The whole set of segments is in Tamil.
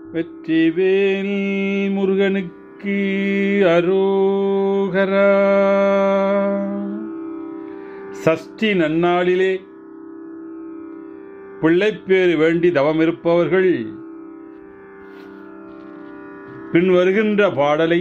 வெற்றிவேல் முருகனுக்கு அரோகரா சஷ்டி நன்னாளிலே பிள்ளைப்பேறு வேண்டி தவமிருப்பவர்கள் பின் வருகின்ற பாடலை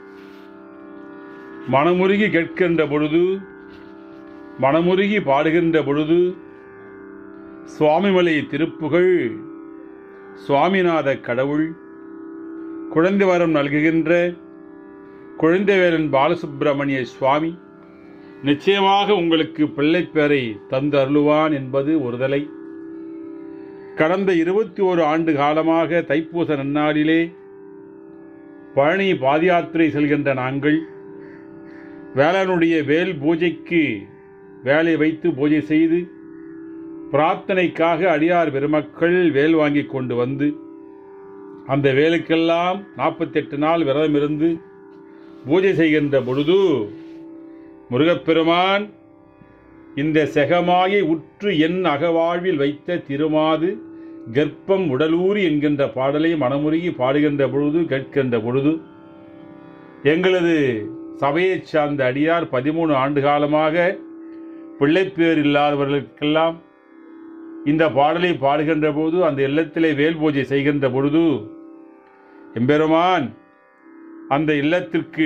மனமுருகி கேட்கின்ற பொழுது மனமுருகி பாடுகின்ற பொழுது சுவாமிமலை திருப்புகழ் சுவாமிநாத கடவுள் குழந்தை வரம் நல்குகின்ற குழந்தைவேலன் பாலசுப்பிரமணிய சுவாமி நிச்சயமாக உங்களுக்கு பிள்ளைப்பேரை தந்து அருளுவான் என்பது ஒருதலை கடந்த இருபத்தி ஓரு ஆண்டு காலமாக தைப்பூச நன்னாளிலே பழனி பாதயாத்திரை செல்கின்ற நாங்கள் வேலனுடைய வேல் பூஜைக்கு வேலை வைத்து பூஜை செய்து பிரார்த்தனைக்காக அடியார் பெருமக்கள் வேல் வாங்கி கொண்டு வந்து அந்த வேலுக்கெல்லாம் நாற்பத்தெட்டு நாள் விரதம் இருந்து பூஜை செய்கின்ற பொழுது முருகப்பெருமான் இந்த செகமாயை உற்று என் அகவாழ்வில் வைத்த திருமாது கர்ப்பம் உடலூரி என்கின்ற பாடலை மனமுருகி பாடுகின்ற பொழுது கேட்கின்ற பொழுது எங்களது சபையைச் சார்ந்த அடியார் பதிமூணு ஆண்டு காலமாக பிள்ளைப்பேர் இல்லாதவர்களுக்கெல்லாம் இந்த பாடலை பாடுகின்ற போது அந்த இல்லத்திலே வேல் பூஜை செய்கின்ற பொழுது எம்பெருமான் அந்த இல்லத்திற்கு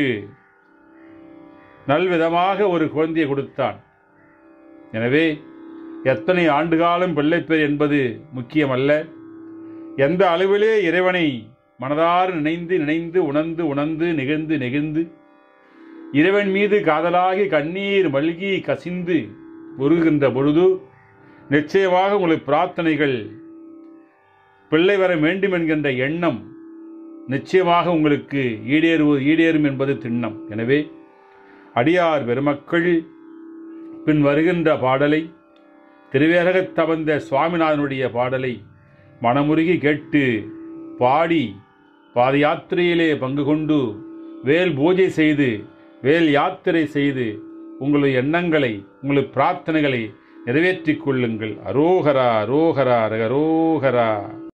நல்விதமாக ஒரு குழந்தையை கொடுத்தான் எனவே எத்தனை ஆண்டு காலம் பிள்ளைப்பேர் என்பது முக்கியமல்ல எந்த அளவிலே இறைவனை மனதார நினைந்து நினைந்து உணர்ந்து உணர்ந்து நெகிழ்ந்து நெகிழ்ந்து இறைவன் மீது காதலாகி கண்ணீர் மல்கி கசிந்து உருகுகின்ற பொழுது நிச்சயமாக உங்களுக்கு பிரார்த்தனைகள் பிள்ளை வர வேண்டும் என்கின்ற எண்ணம் நிச்சயமாக உங்களுக்கு ஈடேறுவது ஈடேறும் என்பது திண்ணம் எனவே அடியார் பெருமக்கள் பின் வருகின்ற பாடலை திருவேரகத் தவந்த சுவாமிநாதனுடைய பாடலை மனமுருகி கேட்டு பாடி பாத யாத்திரையிலே பங்கு கொண்டு வேல் பூஜை செய்து வேல் யாத்திரை செய்து உங்களுடைய எண்ணங்களை உங்களுடைய பிரார்த்தனைகளை நிறைவேற்றிக் கொள்ளுங்கள் அரோகரா அரோகரா அரோகரா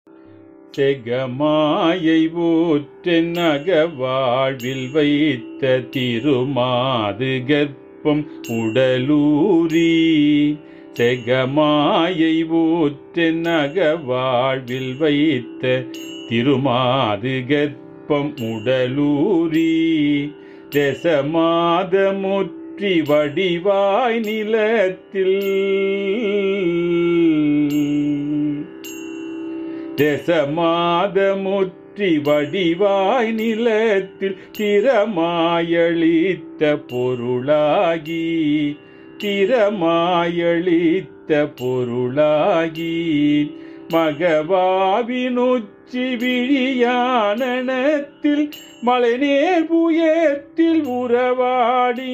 செகமாயை ஊற்றென்னக வாழ்வில் வைத்த திருமாது கர்ப்பம் உடலூரி செகமாயை ஊற்றென்னக வாழ்வில் வைத்த திருமாது கர்ப்பம் உடலூரி தசமாதமுற்றி வடிவாய் நிலத்தில் தசமாதமுற்றி வடிவாய் நிலத்தில் திறமாயளித்த பொருளாகி திறமாயளித்த பொருளாகி மகவாவினுச்சி விழியானத்தில் மலைநேர் புயத்தில் உறவாடி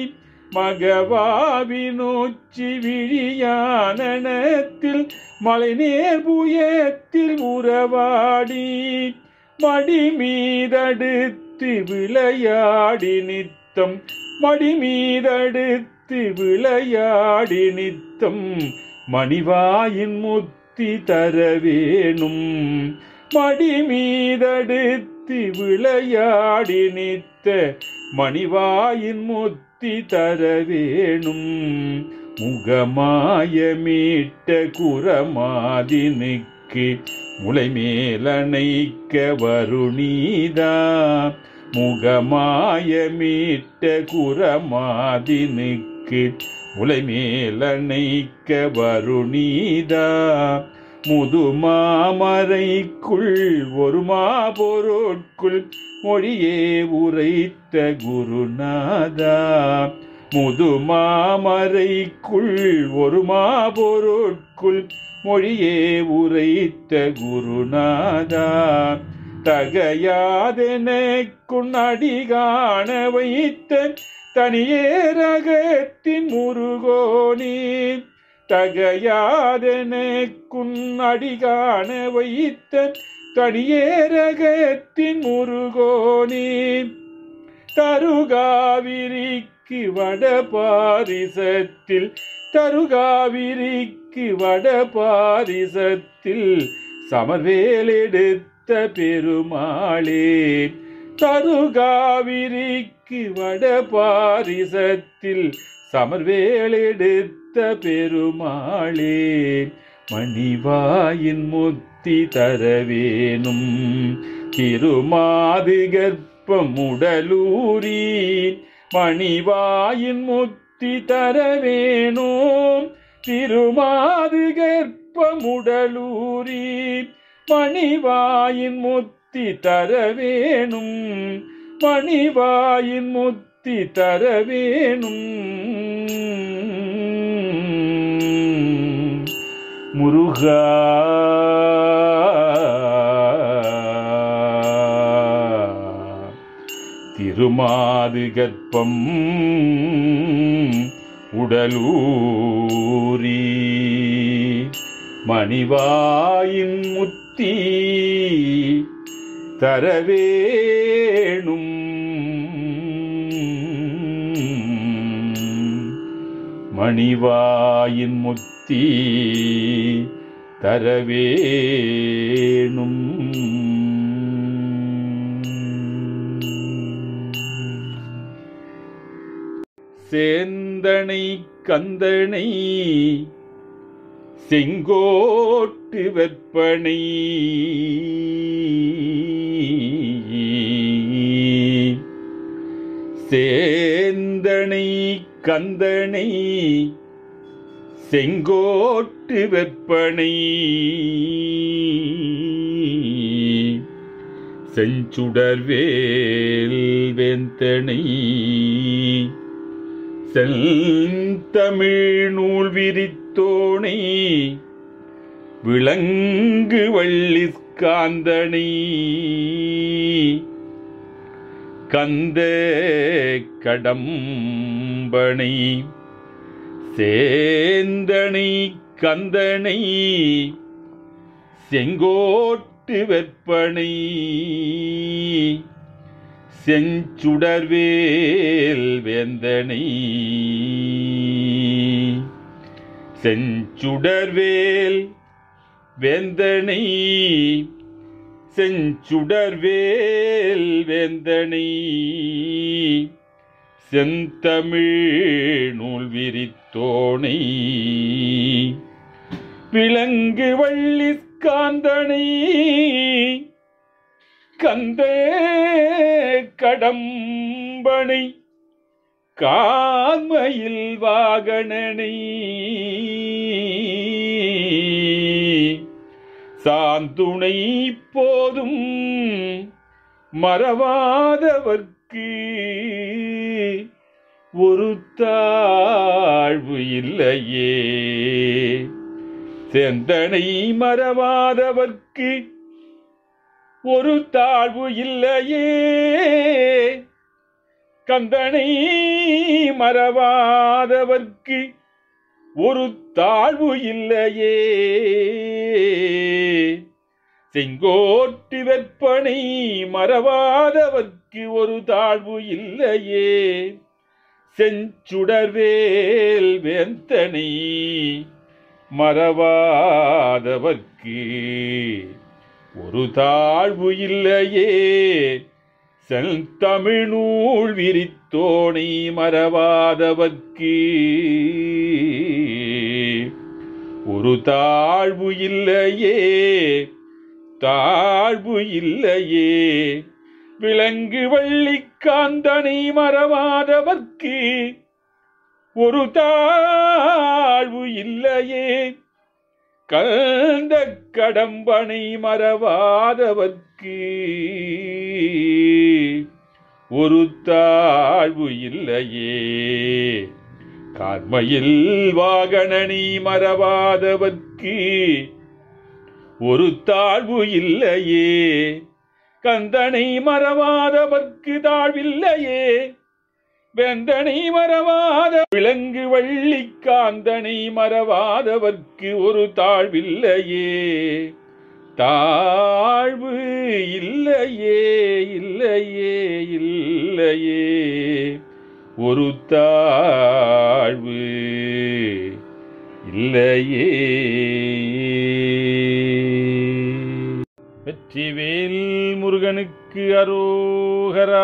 மகவாவினுச்சி விழியானத்தில் மலைநேர் புயத்தில் உறவாடி மடி மீதடுத்து விளையாடி நித்தம் மடி மீதடுத்து விளையாடி நித்தம் மணிவாயின் முத்தி தர வேணும் மடி மீதடுத்து விளையாடி நித்த மணிவாயின் முத்தி தர வேணும் முகமாய மீட்ட குரமாதினுக்கு முளை மேலணைக்க வருணீதா முகமாய மீட்ட குரமாதினுக்கு முளை மேலணைக்க வருணீதா முதுமாமரைக்குள் ஒரு மாபொருட்குள் மொழியே உரைத்த குருநாதா முதுமாமரைக்குள் ஒரு மாபொருட்குள் மொழியே உரைத்த குருநாதா தகையாதெனக்குன் அடிகாண வைத்த தனியே ரகத்தின் முருகோனி தகையாதெனக்குன் அடிகாண வைத்த தனியே ரகத்தின் முருகோனி தருகாவிரிக்கு வட பாரிசத்தில் தருகாவிரிக்கு வட பாரிசத்தில் சமர்வேலெடுத்த பெருமாளே தருகாவிரிக்கு வட பாரிசத்தில் சமர்வேலெடுத்த பெருமாளே மணிவாயின் முத்தி தரவேணும் திருமாது கர்ப்பமுடலூரி மணிவாயின் முத்தி தரவேணும் திருமாது கர்ப்பமுடலூரி மணிவாயின் முத்தி தரவேணும் மணிவாயின் முத்தி தரவேணும் முருகா திருமாது கற்பம் உடலூரி மணிவாயின் முத்தி தரவேணும் மணிவாயின் முத்தி தரவேணும் சேந்தனை கந்தனை செங்கோட்டு வெப்பனை சேந்தனை கந்தனை செங்கோட்டு வெப்பனை செஞ்சுடர்வேல் வேந்தனை செந்தமிழ் நூல் விரித்தோனை விளங்கு வள்ளிஸ்காந்தனை கந்த கடம்பனை சேந்தனை கந்தனை செங்கோட்டு வெப்பனை செஞ்சுடர்வேல் வேந்தனை செஞ்சுடர்வேல் வேந்தனை செஞ்சுடர்வேல் வேந்தனை செந்தமிழ் நூல் விரித்தோனை விலங்கு வள்ளிஸ்காந்தனை கந்த கடம்பனை காமையில் வாகனனை சாந்துணை போதும் மறவாதவர்க்கு ஒரு தாழ்வு இல்லையே செந்தனை மறவாதவர்க்கு ஒரு தாழ்வு இல்லையே கந்தனை மறவாதவர்க்கு ஒரு தாழ்வு இல்லையே செங்கோட்டு வெப்பனை மறவாதவர்க்கு ஒரு தாழ்வு இல்லையே செஞ்சுடர்வேல் வேந்தனை மறவாதவர்க்கு ஒரு தாழ்வு இல்லையே செந்தமிழ் நூல் விரித்தோனை மறவாதவர்க்கு ஒரு தாழ்வு இல்லையே தாழ்வு இல்லையே விலங்கு வள்ளிக்காந்தனை மறவாதவர்க்கு ஒரு தாழ்வு இல்லையே கந்த கடம்பனை மறவாதவர்க்கு ஒரு தாழ்வு இல்லையே கார்மையில் வாகனனை மறவாதவர்க்கு ஒரு தாழ்வு இல்லையே கந்தனை மறவாதவர்க்கு தாழ்வில்லையே வெந்தனை மறவாத விலங்கு வள்ளி காந்தனை மறவாதவர்க்கு ஒரு தாழ்வில்லையே தாழ்வு இல்லையே இல்லையே இல்லையே ஒரு தாழ்வு இல்லையே வெற்றிவேல் முருகனுக்கு அரோகரா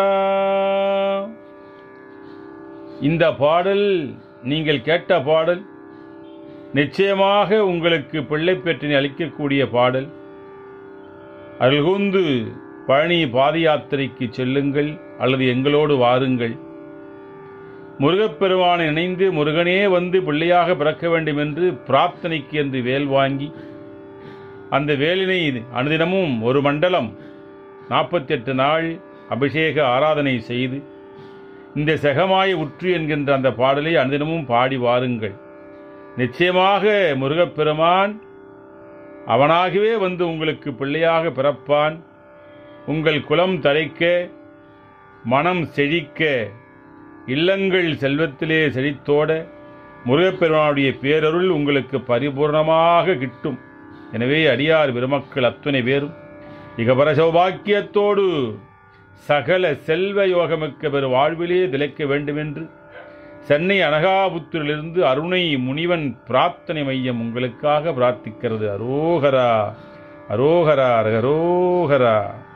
இந்த பாடல் நீங்கள் கேட்ட பாடல் நிச்சயமாக உங்களுக்கு பிள்ளை பெற்றினை அளிக்கக்கூடிய பாடல் அருள்கூந்து பழனி பாத யாத்திரைக்கு செல்லுங்கள் அல்லது எங்களோடு வாருங்கள் முருகப்பெருமானை இணைந்து முருகனே வந்து பிள்ளையாக பிறக்க வேண்டும் என்று பிரார்த்தனைக்கு என்று வேல் வாங்கி அந்த வேலினை அனுதினமும் ஒரு மண்டலம் நாற்பத்தெட்டு நாள் அபிஷேக ஆராதனை செய்து இந்த செகமாய உற்று என்கின்ற அந்த பாடலை அனுதினமும் பாடி வாருங்கள் நிச்சயமாக முருகப்பெருமான் அவனாகவே வந்து உங்களுக்கு பிள்ளையாக பிறப்பான் உங்கள் குலம் தழைக்க மனம் செழிக்க இல்லங்கள் செல்வத்திலே செழித்தோட முருகப்பெருமானுடைய பேரருள் உங்களுக்கு பரிபூர்ணமாக கிட்டும் எனவே அடியார் பெருமக்கள் அத்துணை பேரும் இகபர சௌபாக்கியத்தோடு சகல செல்வ யோகமிக்க பெரு வாழ்விலே திளைக்க வேண்டுமென்று சென்னை அனகாபுத்தூரிலிருந்து அருணை முனிவன் பிரார்த்தனை மையம் உங்களுக்காக பிரார்த்திக்கிறது அரோகரா அரோகரா அரோகரா